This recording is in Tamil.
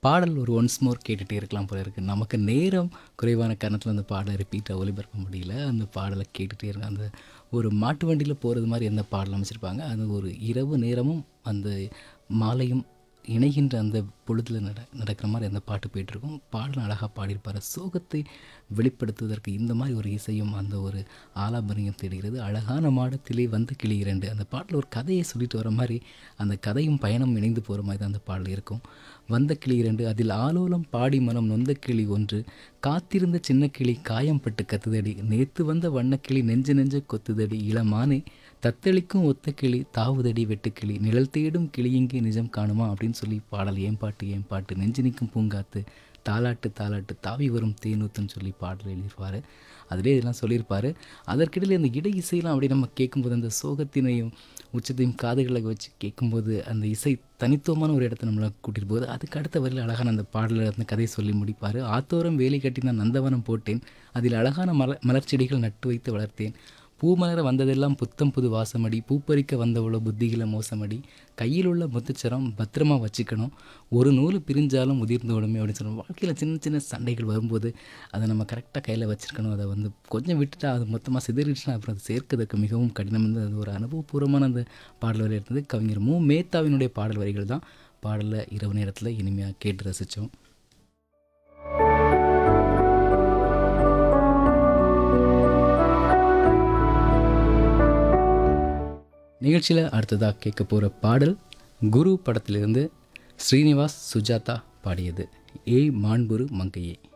பாடல் ஒரு ஒன்ஸ் மோர் கேட்டுகிட்டே இருக்கலாம் போல இருக்குது நமக்கு நேரம் குறைவான காரணத்தில் அந்த பாடலை ரிப்பீட்டாக ஒளிபரப்ப முடியல அந்த பாடலை கேட்டுகிட்டே இருக்க அந்த ஒரு மாட்டு வண்டியில் போகிறது மாதிரி எந்த பாடல் அமைச்சிருப்பாங்க அது ஒரு இரவு நேரமும் அந்த மாலையும் இணைகின்ற அந்த பொழுதில் நட நடக்கிற மாதிரி அந்த பாட்டு போயிட்டுருக்கும் பாடல் அழகாக பாடியிருப்பார் சோகத்தை வெளிப்படுத்துவதற்கு இந்த மாதிரி ஒரு இசையும் அந்த ஒரு ஆலாபரியம் தேடுகிறது அழகான மாடத்திலே வந்து கிளி இரண்டு அந்த பாட்டில் ஒரு கதையை சொல்லிட்டு வர மாதிரி அந்த கதையும் பயணம் இணைந்து போகிற மாதிரி தான் அந்த பாடல் இருக்கும் வந்த கிளி இரண்டு அதில் ஆலோலம் பாடி மனம் நொந்த கிளி ஒன்று காத்திருந்த சின்ன கிளி காயம்பட்டு கத்துதடி நேத்து வந்த வண்ணக்கிளி நெஞ்சு நெஞ்ச கொத்துதடி இளமானே தத்தளிக்கும் ஒத்த கிளி தாவுதடி வெட்டுக்கிளி நிழல் தேடும் கிளியிங்கே நிஜம் காணுமா அப்படின்னு சொல்லி பாடல் ஏன் பாட்டு ஏன் பாட்டு நெஞ்சு நிற்கும் பூங்காத்து தாலாட்டு தாலாட்டு தாவி வரும் தேனூத்துன்னு சொல்லி பாடல் எழுதியிருப்பார் அதிலே இதெல்லாம் சொல்லியிருப்பார் அதற்கிடையில் இந்த இடை இசையெல்லாம் அப்படி நம்ம கேட்கும்போது அந்த சோகத்தினையும் உச்சத்தையும் காதுகளை வச்சு கேட்கும்போது அந்த இசை தனித்துவமான ஒரு இடத்த நம்மளை கூட்டிட்டு போகுது அதுக்கு அடுத்த வரையில் அழகான அந்த பாடலில் அந்த கதையை சொல்லி முடிப்பார் ஆத்தோரம் வேலி கட்டி நான் நந்தவனம் போட்டேன் அதில் அழகான மல மலர் செடிகள் நட்டு வைத்து வளர்த்தேன் பூமலர வந்ததெல்லாம் புத்தம் புது வாசமடி பூப்பறிக்க வந்தவளோ புத்திகளை மோசமடி கையில் உள்ள முத்துச்சரம் பத்திரமா வச்சுக்கணும் ஒரு நூல் பிரிஞ்சாலும் உதிர்ந்தோடுமே அப்படின்னு சொல்லுவோம் வாழ்க்கையில் சின்ன சின்ன சண்டைகள் வரும்போது அதை நம்ம கரெக்டாக கையில் வச்சுருக்கணும் அதை வந்து கொஞ்சம் விட்டுட்டா அது மொத்தமாக சிதறிடுச்சுன்னா அப்புறம் அது சேர்க்கிறதுக்கு மிகவும் கடினம் வந்து அது ஒரு அனுபவபூர்வமான அந்த பாடல் வரி இருந்தது கவிஞர் மு மேத்தாவினுடைய பாடல் வரிகள் தான் பாடலில் இரவு நேரத்தில் இனிமையாக கேட்டு ரசித்தோம் நிகழ்ச்சியில் அடுத்ததாக கேட்க போகிற பாடல் குரு படத்திலிருந்து ஸ்ரீனிவாஸ் சுஜாதா பாடியது ஏய் மாண்புரு மங்கையே